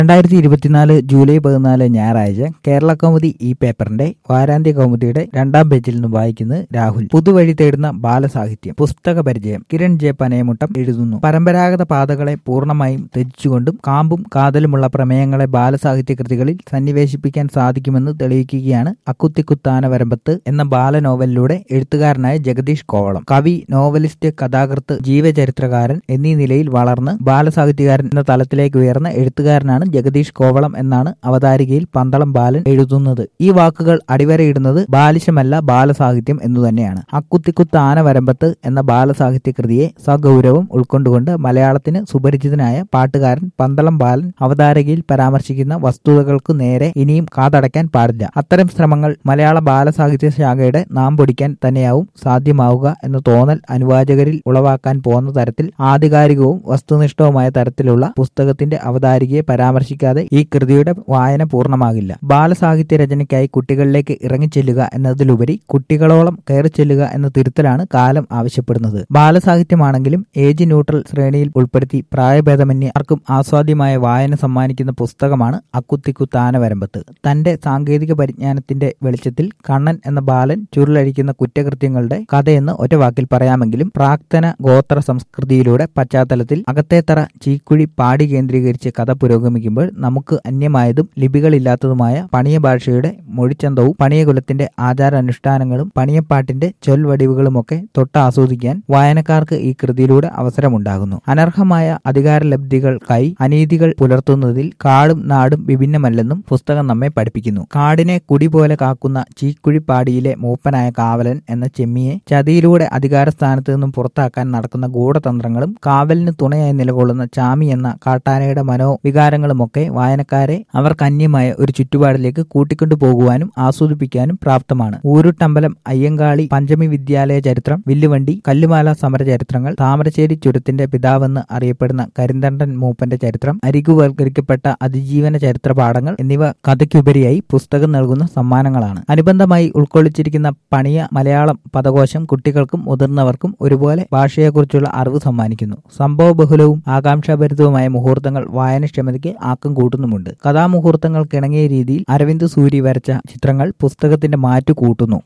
രണ്ടായിരത്തി ഇരുപത്തിനാല് ജൂലൈ പതിനാല് ഞായറാഴ്ച കേരള കൗമുദി ഈ പേപ്പറിന്റെ വാരാന്ത്യ കൗമുദിയുടെ രണ്ടാം പേജിൽ നിന്ന് വായിക്കുന്നത് രാഹുൽ പുതുവഴി തേടുന്ന ബാലസാഹിത്യം പുസ്തക പരിചയം കിരൺ ജെ പനയമുട്ടം എഴുതുന്നു പരമ്പരാഗത പാതകളെ പൂർണ്ണമായും ത്യജിച്ചുകൊണ്ടും കാമ്പും കാതലുമുള്ള പ്രമേയങ്ങളെ ബാലസാഹിത്യ കൃതികളിൽ സന്നിവേശിപ്പിക്കാൻ സാധിക്കുമെന്ന് തെളിയിക്കുകയാണ് അക്കുത്തിക്കുത്താന വരമ്പത്ത് എന്ന ബാലനോവലിലൂടെ എഴുത്തുകാരനായ ജഗദീഷ് കോവളം കവി നോവലിസ്റ്റ് കഥാകൃത്ത് ജീവചരിത്രകാരൻ എന്നീ നിലയിൽ വളർന്ന് ബാലസാഹിത്യകാരൻ എന്ന തലത്തിലേക്ക് ഉയർന്ന എഴുത്തുകാരനാണ് ജഗദീഷ് കോവളം എന്നാണ് അവതാരികയിൽ പന്തളം ബാലൻ എഴുതുന്നത് ഈ വാക്കുകൾ അടിവരയിടുന്നത് ബാലിശമല്ല ബാലസാഹിത്യം എന്നു തന്നെയാണ് അക്കുത്തിക്കുത്ത് ആന വരമ്പത്ത് എന്ന ബാലസാഹിത്യ കൃതിയെ സഗൗരവം ഉൾക്കൊണ്ടുകൊണ്ട് മലയാളത്തിന് സുപരിചിതനായ പാട്ടുകാരൻ പന്തളം ബാലൻ അവതാരകയിൽ പരാമർശിക്കുന്ന വസ്തുതകൾക്ക് നേരെ ഇനിയും കാതടയ്ക്കാൻ പാടില്ല അത്തരം ശ്രമങ്ങൾ മലയാള ബാലസാഹിത്യ ശാഖയുടെ നാം പൊടിക്കാൻ തന്നെയാവും സാധ്യമാവുക എന്ന തോന്നൽ അനുവാചകരിൽ ഉളവാക്കാൻ പോകുന്ന തരത്തിൽ ആധികാരികവും വസ്തുനിഷ്ഠവുമായ തരത്തിലുള്ള പുസ്തകത്തിന്റെ അവതാരികയെ പരാമർശിക്കാതെ ഈ കൃതിയുടെ വായന പൂർണ്ണമാകില്ല ബാലസാഹിത്യ രചനയ്ക്കായി കുട്ടികളിലേക്ക് ഇറങ്ങിച്ചെല്ലുക എന്നതിലുപരി കുട്ടികളോളം കയറി ചെല്ലുക എന്ന തിരുത്തലാണ് കാലം ആവശ്യപ്പെടുന്നത് ബാലസാഹിത്യമാണെങ്കിലും ഏജ് ന്യൂട്രൽ ശ്രേണിയിൽ ഉൾപ്പെടുത്തി പ്രായഭേദമന്യേ ആർക്കും ആസ്വാദ്യമായ വായന സമ്മാനിക്കുന്ന പുസ്തകമാണ് അക്കുത്തിക്കുത്താന വരമ്പത്ത് തന്റെ സാങ്കേതിക പരിജ്ഞാനത്തിന്റെ വെളിച്ചത്തിൽ കണ്ണൻ എന്ന ബാലൻ ചുരുളഴിക്കുന്ന കുറ്റകൃത്യങ്ങളുടെ കഥയെന്ന് ഒറ്റ വാക്കിൽ പറയാമെങ്കിലും പ്രാക്തന ഗോത്ര സംസ്കൃതിയിലൂടെ പശ്ചാത്തലത്തിൽ അകത്തേത്തറ ചീക്കുഴി പാടി കേന്ദ്രീകരിച്ച് കഥ പുരോഗമിക്കുമ്പോൾ നമുക്ക് അന്യമായതും ലിപികളില്ലാത്തതുമായ പണിയ ഭാഷയുടെ മൊഴിച്ചന്തവും പണിയകുലത്തിന്റെ ആചാരാനുഷ്ഠാനങ്ങളും പണിയപ്പാട്ടിന്റെ ചൊൽവടിവുകളുമൊക്കെ തൊട്ട് ആസ്വദിക്കാൻ വായനക്കാർക്ക് ഈ കൃതിയിലൂടെ അവസരമുണ്ടാകുന്നു അനർഹമായ അധികാരലബ്ധികൾക്കായി അനീതികൾ പുലർത്തുന്നതിൽ കാടും നാടും വിഭിന്നമല്ലെന്നും പുസ്തകം നമ്മെ പഠിപ്പിക്കുന്നു കാടിനെ കുടി പോലെ കാക്കുന്ന ചീക്കുഴിപ്പാടിയിലെ മൂപ്പനായ കാവലൻ എന്ന ചെമ്മിയെ ചതിയിലൂടെ അധികാരസ്ഥാനത്ത് നിന്നും പുറത്താക്കാൻ നടക്കുന്ന ഗൂഢതന്ത്രങ്ങളും കാവലിന് തുണയായി നിലകൊള്ളുന്ന ചാമി എന്ന കാട്ടാനയുടെ മനോവികാരങ്ങളുമൊക്കെ വായനക്കാരെ അവർക്ക് അന്യമായ ഒരു ചുറ്റുപാടിലേക്ക് കൂട്ടിക്കൊണ്ടു പോകുവാനും ആസ്വദിപ്പിക്കാനും പ്രാപ്തമാണ് ഊരുട്ടമ്പലം അയ്യങ്കാളി പഞ്ചമി വിദ്യാലയ ചരിത്രം വില്ലുവണ്ടി കല്ലുമാല സമര ചരിത്രങ്ങൾ താമരശ്ശേരി ചുരത്തിന്റെ പിതാവെന്ന് അറിയപ്പെടുന്ന കരിന്തണ്ടൻ മൂപ്പന്റെ ചരിത്രം അരികുവൽക്കരിക്കപ്പെട്ട അതിജീവന ചരിത്ര പാഠങ്ങൾ എന്നിവ കഥയ്ക്കുപരിയായി പുസ്തകം നൽകുന്ന സമ്മാനങ്ങളാണ് അനുബന്ധമായി ഉൾക്കൊള്ളിച്ചിരിക്കുന്ന പണിയ മലയാളം പദകോശം കുട്ടികൾക്കും മുതിർന്നവർക്കും ഒരുപോലെ ഭാഷയെക്കുറിച്ചുള്ള അറിവ് സമ്മാനിക്കുന്നു സംഭവബഹുലവും ആകാംക്ഷാഭരിതവുമായ മുഹൂർത്തങ്ങൾ വായനക്ഷമതയ്ക്ക് ആക്കം കൂട്ടുന്നുമുണ്ട് കഥാമുഹൂർത്തങ്ങൾക്കിണങ്ങിയ രീതിയിൽ അരവിന്ദ് സൂരി വരച്ച ചിത്രങ്ങൾ പുസ്തകത്തിന്റെ മാറ്റു കൂട്ടുന്നു